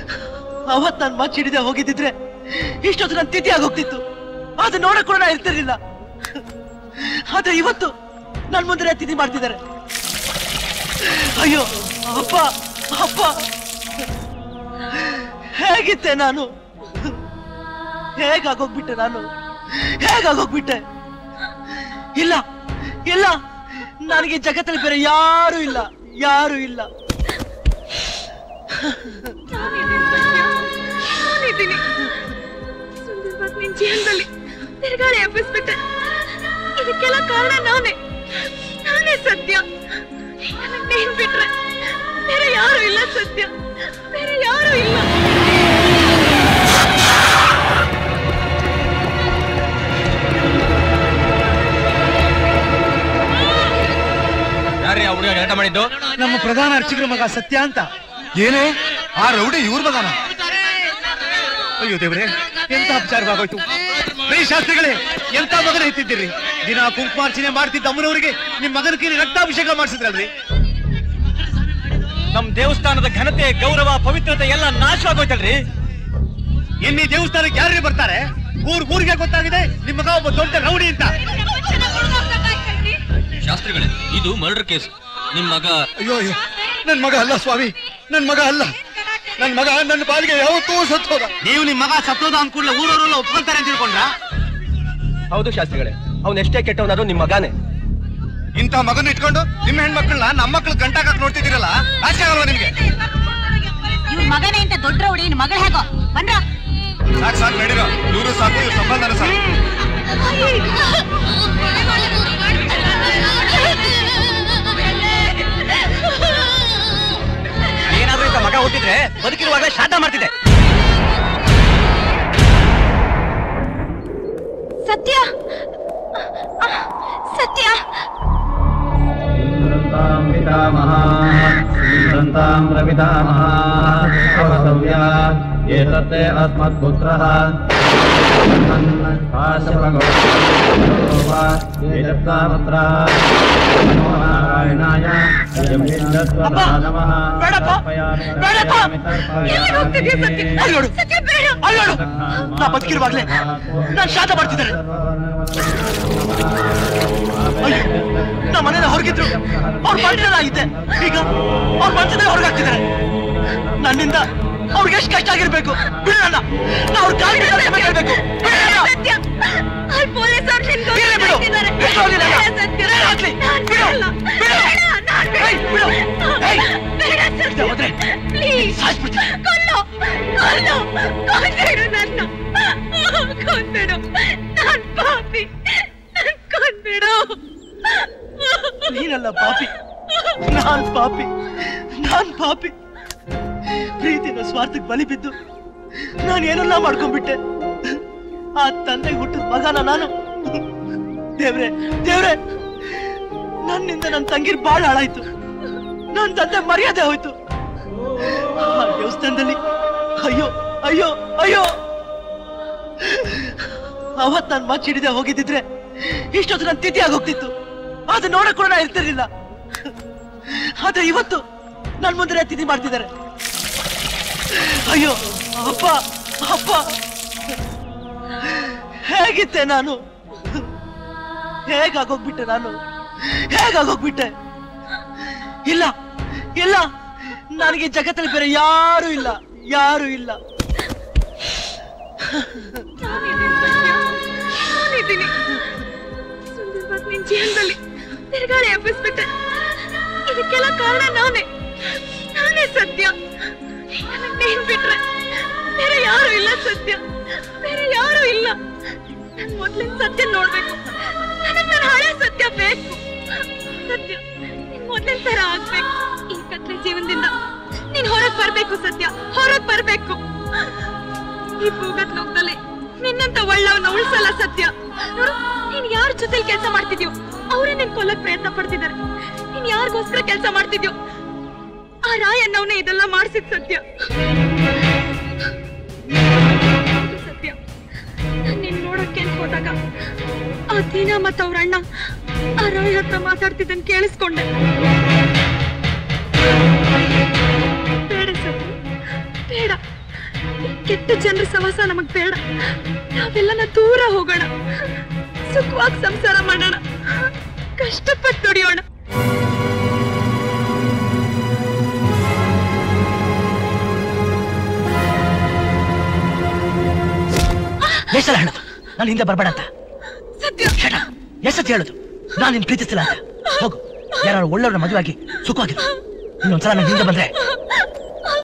ಅವತ್ ನಾನು ಮಚ್ಚ ಹಿಡಿದೆ ಹೋಗಿದ್ದಿದ್ರೆ ಇಷ್ಟೊತ್ತು ನನ್ನ ತಿಥಿ ಆಗೋಗ್ತಿತ್ತು ಅದು ನೋಡಕ್ ಕೂಡ ನಾ ಇರ್ತಿರ್ಲಿಲ್ಲ ಆದ್ರೆ ಇವತ್ತು ನನ್ ಮುಂದೆ ತಿಥಿ ಮಾಡ್ತಿದ್ದಾರೆ ಅಯ್ಯೋ ಅಪ್ಪ ಅಪ್ಪ ಹೇಗಿದ್ದೆ ನಾನು ಹೇಗಾಗೋಗ್ಬಿಟ್ಟೆ ನಾನು ಹೇಗಾಗೋಗ್ಬಿಟ್ಟೆ ಇಲ್ಲ ಇಲ್ಲ ನನಗೆ ಈ ಜಗತ್ತಲ್ಲಿ ಬೇರೆ ಯಾರು ಇಲ್ಲ ಯಾರು ಇಲ್ಲ ನಾನಿದ್ದೀನಿ ಸುಂದರವಾಗಿ ನಿನ್ ಜೀವನದಲ್ಲಿ ತಿರುಗಾಳಿ ಎಬ್ಬಿಸ್ಬಿಟ್ಟೆ ಇದಕ್ಕೆಲ್ಲ ಕಾರಣ ನಾನೇ ನಾನೇ ಸತ್ಯ ನನಗ್ ನೀನ್ ಬಿಟ್ರೆ ಬೇರೆ ಯಾರು ಇಲ್ಲ ಸತ್ಯ ಬೇರೆ ಯಾರು ಇಲ್ಲ ಯಾರ್ರೀ ಆ ಹುಡುಗ ಗಲಾಟೆ ಮಾಡಿದ್ದು ನಮ್ಮ ಪ್ರಧಾನ ಅರ್ಚಕರ ಮಗ ಸತ್ಯ ಅಂತ ಏನೇ ಆ ರೌಡಿ ಇವ್ರ ಮಗನ ಅಯ್ಯೋ ದೇವ್ರೆ ಎಂತ ಅಪಚಾರವಾಗೋಯ್ತು ರೀ ಶಾಸ್ತ್ರಿಗಳೇ ಎಂತ ಮಗನ ಎತ್ತಿದ್ದೀರಿ ದಿನ ಕುಂಕುಮಾರ್ಚನೆ ಮಾಡ್ತಿದ್ದ ಅಮ್ಮನವರಿಗೆ ನಿಮ್ ಮಗನ ಕೈಲಿ ರಕ್ತಾಭಿಷೇಕ ಮಾಡಿಸಿದ್ರಲ್ರಿ ನಮ್ ದೇವಸ್ಥಾನದ ಘನತೆ ಗೌರವ ಪವಿತ್ರತೆ ಎಲ್ಲ ನಾಶವಾಗೋಯ್ತಲ್ರಿ ಇನ್ನೀ ದೇವಸ್ಥಾನಕ್ಕೆ ಯಾರೇ ಬರ್ತಾರೆ ಊರ್ ಊರಿಗೆ ಗೊತ್ತಾಗಿದೆ ನಿಮ್ ಮಗ ಒಬ್ಬ ದೊಡ್ಡ ರೌಡಿ ಅಂತ ಶಾಸ್ತ್ರಿಗಳೇ ಇದು ಮರ್ಡರ್ ಕೇಸ್ ನಿಮ್ ಮಗ ಅಯ್ಯೋ ಅಯ್ಯೋ ನನ್ ಮಗ ಅಲ್ಲ ಸ್ವಾಮಿ ನನ್ ಮಗ ಅಲ್ಲ ನನ್ ಮಗ ನನ್ನ ಬಾಲಿಗೆ ಯಾವತ್ತೂ ಸತ್ತೋದ ನೀವು ನಿಮ್ ಮಗ ಸತ್ತೋದ ಅಂದ ಕೂಡಲೇ ಊರವರೆಲ್ಲ ಒಪ್ಕೊಂತಾರೆ ಅಂತ ತಿಳ್ಕೊಂಡ್ರ ಹೌದು ಶಾಸ್ತ್ರಿಗಳೇ ಅವ್ನ ಎಷ್ಟೇ ಕೆಟ್ಟವನಾದ್ರು ನಿಮ್ ಮಗಾನೇ ಇಂಥ ಮಗನ ಇಟ್ಕೊಂಡು ನಿಮ್ಮ ಹೆಣ್ಮಕ್ಳನ್ನ ನಮ್ಮ ಮಕ್ಳು ಗಂಟಾಕಕ್ ನೋಡ್ತಿದ್ದೀರಲ್ಲ ಆಚೆ ಆಗಲ್ವಾ ನಿಮ್ಗೆ ಇವ್ರ ಮಗನೇ ಅಂತ ದೊಡ್ಡ ರೌಡಿ ನಿನ್ ಮಗಳು ಹೇಗೋ ಬಂದ್ರ ಸಾಕು ಸಾಕು ನಡೀರೋ ಇವರು ಸಾಕು ಇವ್ರ ಸಂಬಂಧನ ಸಾಕು ಏನಾದ್ರೂ ಇಂಥ ಮಗ ಹುಟ್ಟಿದ್ರೆ ಬದುಕಿರುವಾಗ ಶಾಟ ಮಾಡ್ತಿದ್ದೆ ಸತ್ಯ ಸತ್ಯ श्रीमन्तां प्रपितामह अवसव्या एतत्ते अस्मत्पुत्रः नमो नारायणाय नमः ಬೇಡಪ್ಪ, ಬೇಡಪ್ಪ. ಎಲ್ಲಿಗೆ ಹೋಗ್ತಿದ್ಯಾ ಸತ್ಯ? ಅಲ್ಲಿ ನೋಡು. ಅಲ್ಲಿ ನೋಡು. ನಾ ಬದುಕಿರುವಾಗ್ಲೇ ನಾನ್ ಶಾತ ಮಾಡ್ತಿದ್ದಾರೆ ಅಯ್ಯೋ ನಾ ಮನೇನ ಹೊರಗಿದ್ರು ಅವ್ರ ಬಂದ್ರೆ ಇದ್ದೆ ಈಗ ಅವ್ರ ಬಂದ್ರೆ ಹೊರಗಾಗ್ತಿದ್ದಾರೆ ನನ್ನಿಂದ ಅವ್ರಿಗೆ ಎಷ್ಟು ಕಷ್ಟ ಆಗಿರ್ಬೇಕು ಬಿಡೋಣ ನಾ ಅವ್ರ ಕಾಲ್ ಹೇಳ್ಬೇಕು ಸತ್ಯ ಅಲ್ಲಿ ಪೊಲೀಸ್ ಅವ್ರು ನಿನ್ ಗೌರವ ಇರ್ಲಿ ಬಿಡು. ಹಾಕಿದ್ದಾರೆ. ಬಿಟ್ಟು ಹೋಗ್ಲಿಲ್ಲ. ಬೇಡ ಸತ್ಯ. ಬೇಡ ಹಾಕ್ಲಿ. ನಾನ್ ಬಿಡು. ಬಿಡಲ್ಲ. ಬಿಡು. ಬೇಡ, ನಾನ್ ಏಯ್, ಬಿಡು. ಏಯ್. ಬೇಡ ಸತ್ಯ. ಹೋದ್ರೆ Please. ಸಾಯ್ಸ್ಬಿಡ್ತೀನಿ. ಕೊಲ್ಲು. ಕೊಲ್ಲು. ಕೊಂದ್ಬಿಡು ನನ್ನ. ಕೊಂದ್ಬಿಡು. ನಾನ್ ಪಾಪಿ. ನಾನ್ ಕೊಂದ್ಬಿಡು. ನೀನಲ್ಲ ಪಾಪಿ ನಾನ್ ಪಾಪಿ ನಾನ್ ಪಾಪಿ ಪ್ರೀತಿನ ಸ್ವಾರ್ಥಕ್ಕೆ ಬಲಿ ಬಿದ್ದು ನಾನು ಏನೆಲ್ಲ ಮಾಡ್ಕೊಂಡ್ಬಿಟ್ಟೆ ಆ ತಂದೆಗೆ ಹುಟ್ಟಿದ ಮಗನ ನಾನು ದೇವ್ರೆ ದೇವ್ರೆ ನನ್ನಿಂದ ನನ್ನ ತಂಗಿರ್ ಬಾಳ ಹಾಳಾಯ್ತು ನನ್ ತಂದೆ ಮರ್ಯಾದೆ ಹೋಯ್ತು ಆ ದೇವಸ್ಥಾನದಲ್ಲಿ ಅಯ್ಯೋ ಅಯ್ಯೋ ಅಯ್ಯೋ ಅವತ್ ನಾನು ಮಚ್ಚ ಹಿಡಿದೆ ಹೋಗಿದ್ದಿದ್ರೆ ಇಷ್ಟೊತ್ತು ನನ್ನ ತಿಥಿ ಆಗೋಗ್ತಿತ್ತು ಅದು ನೋಡಕ್ ಕೂಡ ನಾ ಇರ್ತಿರ್ಲಿಲ್ಲ ಆದ್ರೆ ಇವತ್ತು ನನ್ ಮುಂದೆ ತಿಥಿ ಮಾಡ್ತಿದ್ದಾರೆ ಅಯ್ಯೋ ಅಪ್ಪ ಅಪ್ಪ ಹೇಗಿದ್ದೆ ನಾನು ಹೇಗಾಗೋಗ್ಬಿಟ್ಟೆ ನಾನು ಹೇಗಾಗೋಗ್ಬಿಟ್ಟೆ ಇಲ್ಲ ಇಲ್ಲ ನನಗೆ ಈ ಜಗತ್ತಲ್ಲಿ ಬೇರೆ ಯಾರು ಇಲ್ಲ ಯಾರು ಇಲ್ಲ ನಾನಿದ್ದೀನಿ ಸುಂದರವಾಗಿ ನಿನ್ ಜೀವನದಲ್ಲಿ ತಿರುಗಾಳಿ ಎಬ್ಬಿಸ್ಬಿಟ್ಟೆ ಇದಕ್ಕೆಲ್ಲ ಕಾರಣ ನಾನೇ ನಾನೇ ಸತ್ಯ ನನಗ್ ನೀನ್ ಬಿಟ್ರೆ ಬೇರೆ ಯಾರು ಇಲ್ಲ ಸತ್ಯ ಬೇರೆ ಯಾರು ಇಲ್ಲ ನನ್ ಮೊದ್ಲಿನ ಸತ್ಯ ನೋಡ್ಬೇಕು ನನಗ್ ನನ್ನ ಹಳೆ ಸತ್ಯ ಬೇಕು ಸತ್ಯ ನಿನ್ ಮೊದ್ಲಿನ ತರ ಆಗ್ಬೇಕು ಈ ಕತ್ಲೆ ಜೀವನದಿಂದ ನೀನ್ ಹೊರಗ್ ಬರ್ಬೇಕು ಸತ್ಯ ಹೊರಗ್ ಬರ್ಬೇಕು ಈ ಭೂಗತ್ ಲೋಕದಲ್ಲಿ ನಿನ್ನಂತ ಒಳ್ಳವನ್ನ ಉಳಿಸಲ್ಲ ಸತ್ಯ ನೋಡು ನೀನ್ ಯಾರ ಜೊತೆಲಿ ಕೆಲಸ ಮಾಡ್ತಿದ್ಯೋ ಅವರೇ ನಿನ್ ಕೊಲ್ಲಕ್ ಪ್ರಯತ್ನ ಪಡ್ತಿದ್ದಾರೆ ನೀನ್ ಯಾರಿಗೋಸ್ಕರ ಕೆಲಸ ಮಾಡ್ತಿದ್ಯೋ ಆ ರಾಯಣ್ಣವನೇ ಇದೆಲ್ಲ ಮಾಡ್ಸಿದ್ ಸತ್ಯ ಹೌದು ಸತ್ಯ ನಾನ್ ನಿನ್ ನೋಡಕ್ಕೆ ಅಂತ ಹೋದಾಗ ಆ ದೀನಾ ಮತ್ತ ಅವ್ರ ಅಣ್ಣ ಆ ರಾಯ್ ಹತ್ರ ಮಾತಾಡ್ತಿದ್ದನ್ ಕೇಳಿಸ್ಕೊಂಡೆ ಬೇಡ ಸತ್ಯ ಬೇಡ ಕೆಟ್ಟ ಜನರ ಸವಾಸ ನಮಗ್ ಬೇಡ ನಾವೆಲ್ಲನ ದೂರ ಹೋಗೋಣ ಸುಖವಾಗಿ ಸಂಸಾರ ಮಾಡೋಣ ಕಷ್ಟಪಟ್ಟು ದುಡಿಯೋಣ ಎಷ್ಟಲ್ಲ ಹೇಳೋದು ನಾನು ಹಿಂದೆ ಬರ್ಬೇಡ ಅಂತ ಸತ್ಯ ಶಟ ಎಷ್ಟೊತ್ತು ಹೇಳೋದು ನಾನು ನಿನ್ ಪ್ರೀತಿಸಿಲ್ಲ ಅಂತ ಹೋಗು ಯಾರು ಒಳ್ಳೆಯವ್ರ ಮದುವಾಗಿ ಸುಖವಾಗಿರು ಇನ್ನೊಂದ್ಸಲ ನನ್ನ ಹಿಂದೆ ಬಂದ್ರೆ